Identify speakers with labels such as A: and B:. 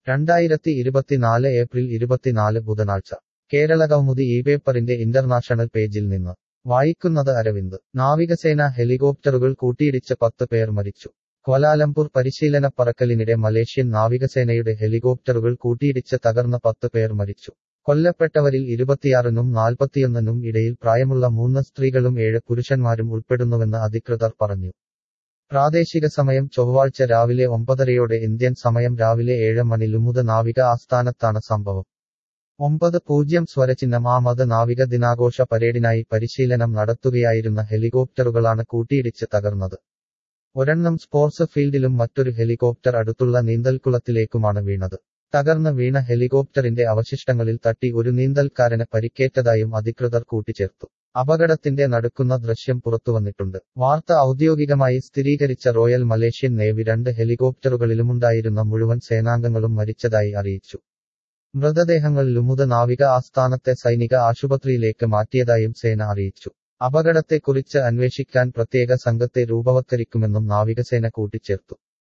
A: രണ്ടായിരത്തി ഇരുപത്തിനാല് ഏപ്രിൽ ഇരുപത്തിനാല് ബുധനാഴ്ച കേരള കൗമുദി ഈ പേപ്പറിന്റെ ഇന്റർനാഷണൽ പേജിൽ നിന്ന് വായിക്കുന്നത് അരവിന്ദ് നാവികസേന ഹെലികോപ്റ്ററുകൾ കൂട്ടിയിടിച്ച് പത്ത് പേർ മരിച്ചു ക്വലാലംപൂർ പരിശീലന പറക്കലിനിടെ മലേഷ്യൻ നാവികസേനയുടെ ഹെലികോപ്റ്ററുകൾ കൂട്ടിയിടിച്ച് തകർന്ന് പത്ത് പേർ മരിച്ചു കൊല്ലപ്പെട്ടവരിൽ ഇരുപത്തിയാറിനും നാൽപ്പത്തിയൊന്നിനും ഇടയിൽ പ്രായമുള്ള മൂന്ന് സ്ത്രീകളും ഏഴ് പുരുഷന്മാരും ഉൾപ്പെടുന്നുവെന്ന് അധികൃതർ പറഞ്ഞു പ്രാദേശിക സമയം ചൊവ്വാഴ്ച രാവിലെ ഒമ്പതരയോടെ ഇന്ത്യൻ സമയം രാവിലെ ഏഴ് മണി ലുമുദ നാവിക ആസ്ഥാനത്താണ് സംഭവം ഒമ്പത് പൂജ്യം സ്വരചിഹ്നം ആമത് നാവിക ദിനാഘോഷ പരേഡിനായി പരിശീലനം നടത്തുകയായിരുന്ന ഹെലികോപ്റ്ററുകളാണ് കൂട്ടിയിടിച്ച് തകർന്നത് ഒരെണ്ണം സ്പോർട്സ് ഫീൽഡിലും മറ്റൊരു ഹെലികോപ്റ്റർ അടുത്തുള്ള നീന്തൽക്കുളത്തിലേക്കുമാണ് വീണത് തകർന്ന് വീണ ഹെലികോപ്റ്ററിന്റെ അവശിഷ്ടങ്ങളിൽ തട്ടി ഒരു നീന്തൽക്കാരന് പരിക്കേറ്റതായും അധികൃതർ കൂട്ടിച്ചേർത്തു അപകടത്തിന്റെ നടക്കുന്ന ദൃശ്യം പുറത്തുവന്നിട്ടുണ്ട് വാർത്ത ഔദ്യോഗികമായി സ്ഥിരീകരിച്ച റോയൽ മലേഷ്യൻ നേവി രണ്ട് ഹെലികോപ്റ്ററുകളിലുമുണ്ടായിരുന്ന മുഴുവൻ സേനാംഗങ്ങളും മരിച്ചതായി അറിയിച്ചു മൃതദേഹങ്ങൾ ലുമുദ നാവിക ആസ്ഥാനത്തെ സൈനിക ആശുപത്രിയിലേക്ക് മാറ്റിയതായും സേന അറിയിച്ചു അപകടത്തെക്കുറിച്ച് അന്വേഷിക്കാൻ പ്രത്യേക സംഘത്തെ രൂപവത്കരിക്കുമെന്നും നാവികസേന കൂട്ടിച്ചേർത്തു